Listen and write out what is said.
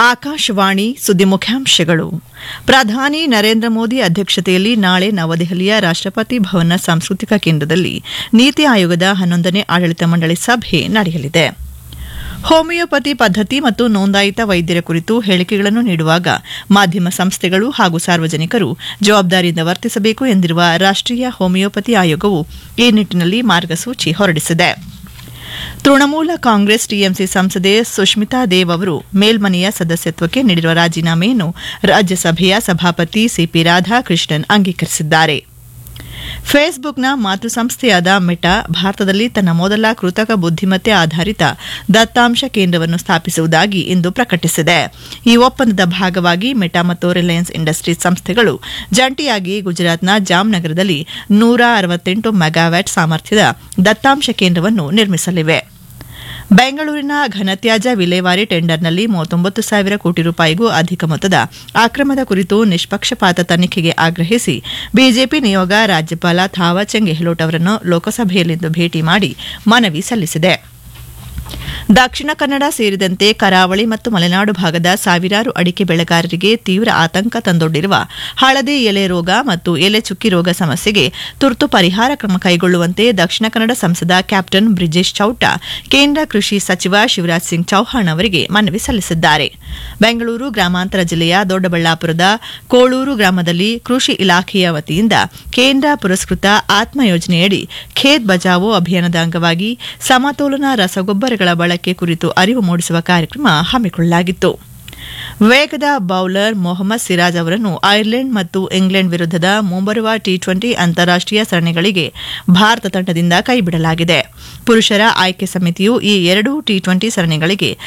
ಆಕಾಶವಾಣಿ ಸುದ್ದಿ ಮುಖ್ಯಾಂಶಗಳು ಪ್ರಧಾನಿ ನರೇಂದ್ರ ಮೋದಿ ಅಧ್ಯಕ್ಷತೆಯಲ್ಲಿ ನಾಳೆ ನವದೆಹಲಿಯ ರಾಷ್ಟಪತಿ ಭವನ ಸಾಂಸ್ಕೃತಿಕ ಕೇಂದ್ರದಲ್ಲಿ ನೀತಿ ಆಯೋಗದ ಹನ್ನೊಂದನೇ ಆಡಳಿತ ಮಂಡಳಿ ಸಭೆ ನಡೆಯಲಿದೆ ಹೋಮಿಯೋಪತಿ ಪದ್ಧತಿ ಮತ್ತು ನೋಂದಾಯಿತ ವೈದ್ಯರ ಕುರಿತು ಹೇಳಿಕೆಗಳನ್ನು ನೀಡುವಾಗ ಮಾಧ್ಯಮ ಸಂಸ್ಥೆಗಳು ಹಾಗೂ ಸಾರ್ವಜನಿಕರು ಜವಾಬ್ದಾರಿಯಿಂದ ವರ್ತಿಸಬೇಕು ಎಂದಿರುವ ರಾಷ್ಟೀಯ ಹೋಮಿಯೋಪತಿ ಆಯೋಗವು ಈ ನಿಟ್ಟಿನಲ್ಲಿ ಮಾರ್ಗಸೂಚಿ ಹೊರಡಿಸಿದೆ ತೃಣಮೂಲ ಕಾಂಗ್ರೆಸ್ ಟಿಎಂಸಿ ಸಂಸದೆ ಸುಷ್ಮಿತಾ ದೇವ್ ಅವರು ಮೇಲ್ಮನೆಯ ಸದಸ್ಯತ್ವಕ್ಕೆ ನೀಡಿರುವ ರಾಜೀನಾಮೆಯನ್ನು ರಾಜ್ಯಸಭೆಯ ಸಭಾಪತಿ ಸಿಪಿ ರಾಧಾಕೃಷ್ಣನ್ ಅಂಗೀಕರಿಸಿದ್ದಾರೆ ಫೇಸ್ಬುಕ್ನ ಮಾತೃ ಸಂಸ್ಥೆಯಾದ ಮೆಟಾ ಭಾರತದಲ್ಲಿ ತನ್ನ ಮೊದಲ ಕೃತಕ ಬುದ್ದಿಮತ್ತೆ ಆಧಾರಿತ ದತ್ತಾಂಶ ಕೇಂದ್ರವನ್ನು ಸ್ಥಾಪಿಸುವುದಾಗಿ ಇಂದು ಪ್ರಕಟಿಸಿದೆ ಈ ಒಪ್ಪಂದದ ಭಾಗವಾಗಿ ಮೆಟಾ ಮತ್ತು ರಿಲಯನ್ಸ್ ಇಂಡಸ್ಟ್ರೀಸ್ ಸಂಸ್ಥೆಗಳು ಜಂಟಿಯಾಗಿ ಗುಜರಾತ್ನ ಜಾಮ್ನಗರದಲ್ಲಿ ನೂರ ಅರವತ್ತೆಂಟು ಮೆಗಾವ್ಯಾಟ್ ಸಾಮರ್ಥ್ಯದ ದತ್ತಾಂಶ ಕೇಂದ್ರವನ್ನು ನಿರ್ಮಿಸಲಿವೆ ಬೆಂಗಳೂರಿನ ಘನತ್ಯಾಜ್ಯ ವಿಲೇವಾರಿ ಟೆಂಡರ್ನಲ್ಲಿ ಮೂವತ್ತೊಂಬತ್ತು ಸಾವಿರ ಕೋಟಿ ರೂಪಾಯಿಗೂ ಅಧಿಕ ಮೊತ್ತದ ಅಕ್ರಮದ ಕುರಿತು ನಿಷ್ಪಕ್ಷಪಾತ ತನಿಖೆಗೆ ಆಗ್ರಹಿಸಿ ಬಿಜೆಪಿ ನಿಯೋಗ ರಾಜ್ಯಪಾಲ ಥಾವರ್ಚಂದ್ ಗೆಹ್ಲೋಟ್ ಅವರನ್ನು ಲೋಕಸಭೆಯಲ್ಲಿಂದು ಭೇಟಿ ಮಾಡಿ ಮನವಿ ಸಲ್ಲಿಸಿದೆ ದಕ್ಷಿಣ ಕನ್ನಡ ಸೇರಿದಂತೆ ಕರಾವಳಿ ಮತ್ತು ಮಲೆನಾಡು ಭಾಗದ ಸಾವಿರಾರು ಅಡಿಕೆ ಬೆಳೆಗಾರರಿಗೆ ತೀವ್ರ ಆತಂಕ ತಂದೊಡ್ಡಿರುವ ಹಳದಿ ಎಲೆ ರೋಗ ಮತ್ತು ಎಲೆ ಚುಕ್ಕಿ ರೋಗ ಸಮಸ್ಯೆಗೆ ತುರ್ತು ಪರಿಹಾರ ಕ್ರಮ ಕೈಗೊಳ್ಳುವಂತೆ ದಕ್ಷಿಣ ಕನ್ನಡ ಸಂಸದ ಕ್ಯಾಪ್ಟನ್ ಬ್ರಿಜೇಶ್ ಚೌಟ ಕೇಂದ್ರ ಕೃಷಿ ಸಚಿವ ಶಿವರಾಜ್ ಸಿಂಗ್ ಚೌಹಾಣ್ ಅವರಿಗೆ ಮನವಿ ಸಲ್ಲಿಸಿದ್ದಾರೆ ಬೆಂಗಳೂರು ಗ್ರಾಮಾಂತರ ಜಿಲ್ಲೆಯ ದೊಡ್ಡಬಳ್ಳಾಪುರದ ಕೋಳೂರು ಗ್ರಾಮದಲ್ಲಿ ಕೃಷಿ ಇಲಾಖೆಯ ವತಿಯಿಂದ ಕೇಂದ್ರ ಪುರಸ್ಕೃತ ಆತ್ಮ ಯೋಜನೆಯಡಿ ಖೇತ್ ಬಚಾವೋ ಅಭಿಯಾನದ ಅಂಗವಾಗಿ ಸಮತೋಲನ ರಸಗೊಬ್ಬರಗಳ ಬಳಕೆ ಕುರಿತು ಅರಿವು ಮೂಡಿಸುವ ಕಾರ್ಯಕ್ರಮ ಹಮ್ಮಿಕೊಳ್ಳಲಾಗಿತ್ತು ವೇಗದ ಬೌಲರ್ ಮೊಹಮ್ಮದ್ ಸಿರಾಜ್ ಅವರನ್ನು ಐರ್ಲೆಂಡ್ ಮತ್ತು ಇಂಗ್ಲೆಂಡ್ ವಿರುದ್ಧದ ಮುಂಬರುವ ಟಿ ಟ್ವೆಂಟಿ ಅಂತಾರಾಷ್ಟೀಯ ಸರಣಿಗಳಿಗೆ ಭಾರತ ತಂಡದಿಂದ ಕೈಬಿಡಲಾಗಿದೆ ಪುರುಷರ ಆಯ್ಕೆ ಸಮಿತಿಯು ಈ ಎರಡೂ ಟಿ ಟ್ವೆಂಟಿ ಸರಣಿಗಳಿಗೆ